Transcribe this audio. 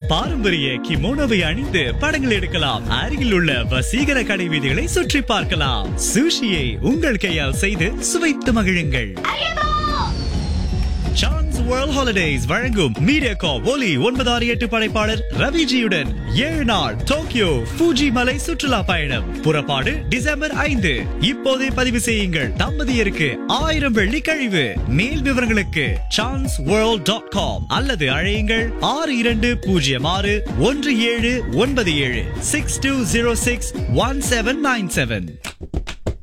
பாரம்பரிய கிமோனோவை அணிந்து படங்கள் எடுக்கலாம் அருகில் உள்ள வசீகர கடை வீதிகளை சுற்றி பார்க்கலாம் சுஷியை உங்கள் கையால் செய்து சுவைத்து மகிழுங்கள் சான்ஸ் வேர்ல்ட் ஹாலிடேஸ் வழங்கும் மீடியா கா ஒலி ஒன்பது ஆறு எட்டு படைப்பாளர் ரவிஜியுடன் ஏழு நாள் டோக்கியோ ஃபூஜி மலை சுற்றுலா பயணம் புறப்பாடு டிசம்பர் ஐந்து இப்போதே பதிவு செய்யுங்கள் தம்பதியருக்கு ஆயிரம் வெள்ளி கழிவு மேல் விவரங்களுக்கு சான்ஸ் வேர்ல்ட் டாட் காம் அல்லது அழையுங்கள் ஆறு இரண்டு பூஜ்ஜியம் ஆறு ஒன்று ஏழு ஒன்பது ஏழு six two zero six one seven nine seven